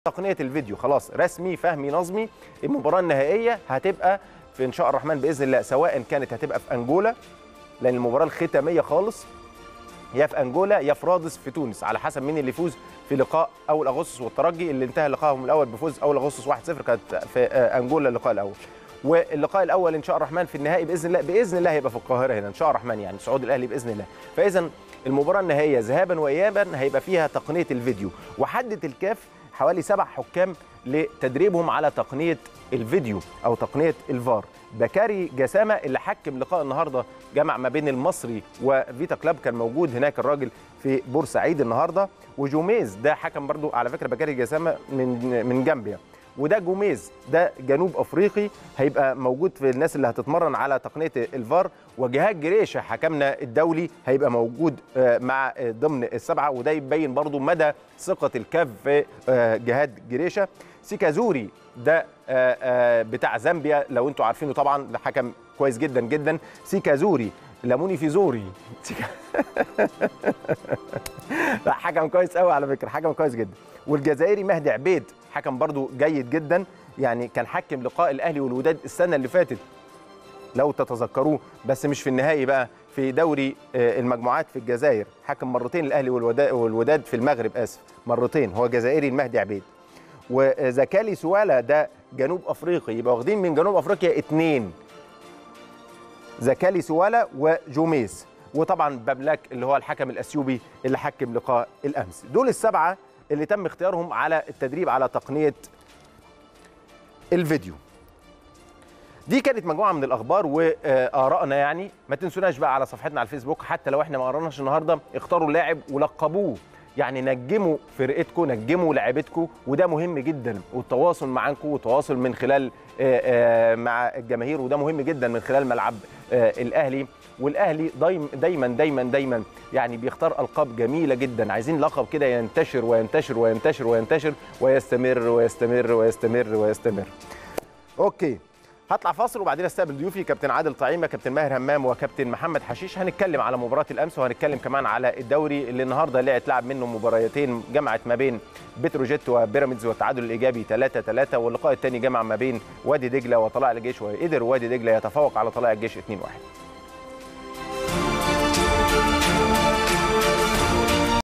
تقنيه الفيديو خلاص رسمي فهمي نظمي المباراه النهائيه هتبقى في ان شاء الرحمن باذن الله سواء كانت هتبقى في انجولا لان المباراه الختاميه خالص يا في انجولا يا في رادس في تونس على حسب مين اللي يفوز في لقاء اول اغسطس والترجي اللي انتهى لقائهم الاول بفوز اول اغسطس 1-0 كانت في آه، انجولا اللقاء الاول واللقاء الاول ان شاء الرحمن في النهائي باذن الله باذن الله هيبقى في القاهره هنا ان شاء الرحمن يعني صعود الاهلي باذن الله فاذا المباراه النهائيه ذهابا وايابا هيبقى فيها تقنيه الفيديو وحدد الكاف حوالي سبع حكام لتدريبهم على تقنيه الفيديو او تقنيه الفار بكاري جسامه اللي حكم لقاء النهارده جمع ما بين المصري وفيتا كلاب كان موجود هناك الراجل في بورسعيد النهارده وجوميز ده حكم برضو على فكره بكاري جسامه من من جامبيا وده جوميز ده جنوب افريقي هيبقى موجود في الناس اللي هتتمرن على تقنيه الفار وجهاد جريشه حكمنا الدولي هيبقى موجود آه، مع آه، ضمن السبعه وده يبين برضو مدى ثقه الكاف في آه، جهاد جريشه سيكازوري ده آه، آه، بتاع زامبيا لو انتوا عارفينه طبعا ده حكم كويس جدا جدا سيكازوري لاموني فيزوري سيكا... لا حكم كويس قوي على فكره حكم كويس جدا والجزائري مهدي عبيد حكم برضو جيد جدا يعني كان حكم لقاء الاهلي والوداد السنه اللي فاتت لو تتذكروه بس مش في النهائي بقى في دوري آه، المجموعات في الجزائر حكم مرتين الاهلي والودا- والوداد في المغرب اسف مرتين هو جزائري المهدي عبيد وزكالي سوالا ده جنوب افريقي يبقى واخدين من جنوب افريقيا اتنين زكالي سوالا وجوميس وطبعا بابلاك اللي هو الحكم الاثيوبي اللي حكم لقاء الامس دول السبعه اللي تم اختيارهم على التدريب على تقنيه الفيديو دي كانت مجموعه من الاخبار وارائنا يعني ما تنسوناش بقى على صفحتنا على الفيسبوك حتى لو احنا ما قراناش النهارده اختاروا لاعب ولقبوه يعني نجموا فرقتكم نجموا لاعبتكم وده مهم جدا والتواصل معاكم والتواصل من خلال آه، آه، مع الجماهير وده مهم جدا من خلال ملعب آه، الاهلي والاهلي دايما دايما دايما دايما يعني بيختار القاب جميله جدا عايزين لقب كده ينتشر وينتشر وينتشر وينتشر ويستمر ويستمر ويستمر ويستمر اوكي هطلع فاصل وبعدين استقبل ضيوفي كابتن عادل طعيمه كابتن ماهر همام وكابتن محمد حشيش هنتكلم على مباراه الامس وهنتكلم كمان على الدوري اللي النهارده اللي اتلعب منه مباريتين جمعت ما بين بتروجيت وبيراميدز والتعادل الايجابي 3 3 واللقاء الثاني جمع ما بين وادي دجله وطلائع الجيش وقدر وادي دجله يتفوق على طلائع الجيش 2 1